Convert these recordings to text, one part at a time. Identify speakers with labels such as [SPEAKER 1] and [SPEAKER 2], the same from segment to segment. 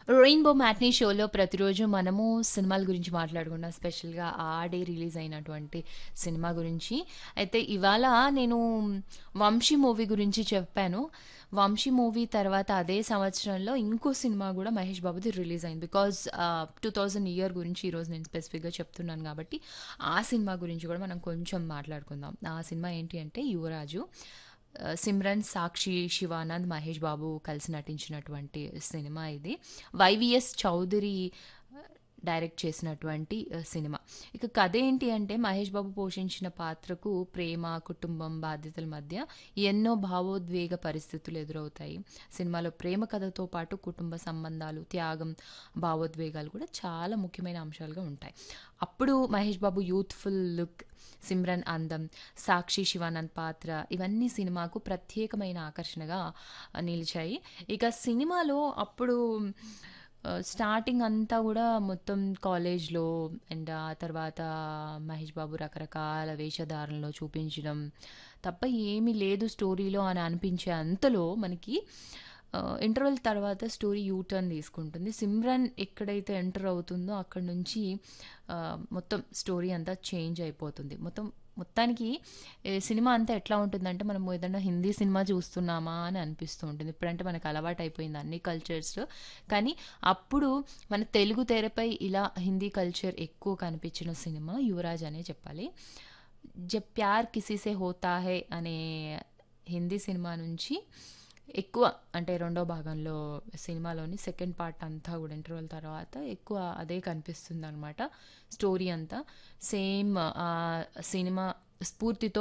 [SPEAKER 1] rainbow matinee షోలో ప్రతిరోజు మనము సినిమాల గురించి మాట్లాడుకున్నాం స్పెషల్గా ఆ డే రిలీజ్ అయినటువంటి సినిమా గురించి అయితే ఇవాళ నేను వంశీ మూవీ గురించి చెప్పాను వంశీ మూవీ తర్వాత అదే సంవత్సరంలో ఇంకో సినిమా కూడా మహేష్ బాబుది రిలీజ్ అయింది బికాజ్ టూ థౌజండ్ ఇయర్ గురించి ఈరోజు నేను స్పెసిఫిక్గా చెప్తున్నాను కాబట్టి ఆ సినిమా గురించి కూడా మనం కొంచెం మాట్లాడుకుందాం ఆ సినిమా ఏంటి అంటే యువరాజు ఆ, సిమ్రన్ సాక్షి శివానంద్ మహేష్ బాబు కలిసి నటించినటువంటి సినిమా ఇది వైవిఎస్ చౌదరి ఆ, డైరెక్ట్ చేసినటువంటి ఆ, సినిమా ఇక కథ ఏంటి అంటే మహేష్ బాబు పోషించిన పాత్రకు ప్రేమ కుటుంబం బాధ్యతల మధ్య ఎన్నో భావోద్వేగ పరిస్థితులు ఎదురవుతాయి సినిమాలో ప్రేమ కథతో పాటు కుటుంబ సంబంధాలు త్యాగం భావోద్వేగాలు కూడా చాలా ముఖ్యమైన అంశాలుగా ఉంటాయి అప్పుడు మహేష్ బాబు యూత్ఫుల్ లుక్ సిమ్రన్ అందం సాక్షి శివానంద్ పాత్ర ఇవన్నీ సినిమాకు ప్రత్యేకమైన ఆకర్షణగా ఆ, నిలిచాయి ఇక సినిమాలో అప్పుడు ఆ, స్టార్టింగ్ అంతా కూడా మొత్తం కాలేజ్లో అండ్ ఆ తర్వాత మహేష్ బాబు రకరకాల వేషధారణలో చూపించడం తప్ప ఏమీ లేదు స్టోరీలో అని అనిపించే అంతలో మనకి ఇంటర్వెల్ తర్వాత స్టోరీ యూ టర్న్ తీసుకుంటుంది సిమ్రన్ ఎక్కడైతే ఎంటర్ అవుతుందో అక్కడ నుంచి ఆ, మొత్తం స్టోరీ అంతా చేంజ్ అయిపోతుంది మొత్తం మొత్తానికి ఏ, సినిమా అంతా ఎట్లా ఉంటుందంటే మనం ఏదైనా హిందీ సినిమా చూస్తున్నామా అని అనిపిస్తూ ఉంటుంది ఇప్పుడంటే మనకు అలవాటు అయిపోయింది అన్ని కల్చర్స్ కానీ అప్పుడు మన తెలుగు తెరపై ఇలా హిందీ కల్చర్ ఎక్కువ కనిపించిన సినిమా యువరాజ్ అనే చెప్పాలి జబ్ ప్యార్ కిసీసే హోతా హే అనే హిందీ సినిమా నుంచి ఎక్కువ అంటే రెండో భాగంలో సినిమాలోని సెకండ్ పార్ట్ అంతా కూడా ఇంటర్వల్ తర్వాత ఎక్కువ అదే కనిపిస్తుంది అనమాట స్టోరీ అంతా సేమ్ ఆ సినిమా స్ఫూర్తితో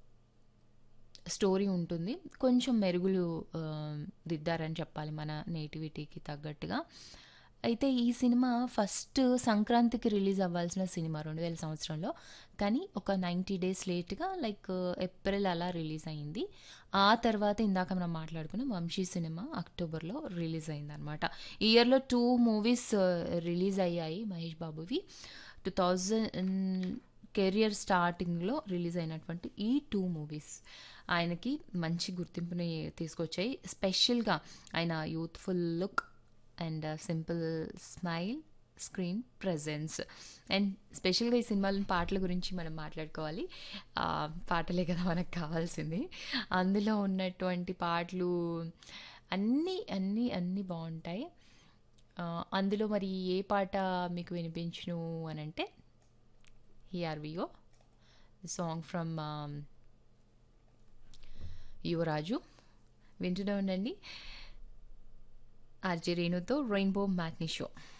[SPEAKER 1] స్టోరీ ఉంటుంది కొంచెం మెరుగులు ఆ, దిద్దారని చెప్పాలి మన నేటివిటీకి తగ్గట్టుగా అయితే ఈ సినిమా ఫస్ట్ సంక్రాంతికి రిలీజ్ అవ్వాల్సిన సినిమా రెండు వేల సంవత్సరంలో కానీ ఒక నైంటీ డేస్ లేట్గా లైక్ ఏప్రిల్ అలా రిలీజ్ అయింది ఆ తర్వాత ఇందాక మనం మాట్లాడుకున్న వంశీ సినిమా అక్టోబర్లో రిలీజ్ అయింది అనమాట ఈ ఇయర్లో టూ మూవీస్ రిలీజ్ అయ్యాయి మహేష్ బాబువి టూ థౌజండ్ కెరియర్ స్టార్టింగ్లో రిలీజ్ అయినటువంటి ఈ టూ మూవీస్ ఆయనకి మంచి గుర్తింపుని తీసుకొచ్చాయి స్పెషల్గా ఆయన youthful look and simple smile screen presence and స్పెషల్గా ఈ సినిమాలోని పాటల గురించి మనం మాట్లాడుకోవాలి ఆ, పాటలే కదా మనకు కావాల్సింది అందులో ఉన్నటువంటి పాటలు అన్నీ అన్నీ అన్నీ బాగుంటాయి ఆ, అందులో మరి ఏ పాట మీకు వినిపించును అని అంటే హిఆర్ వియో సాంగ్ ఫ్రమ్ యువరాజు వింటూనే ఉండండి ఆర్జే రేణుతో రెయిన్బో మ్యాట్నీ షో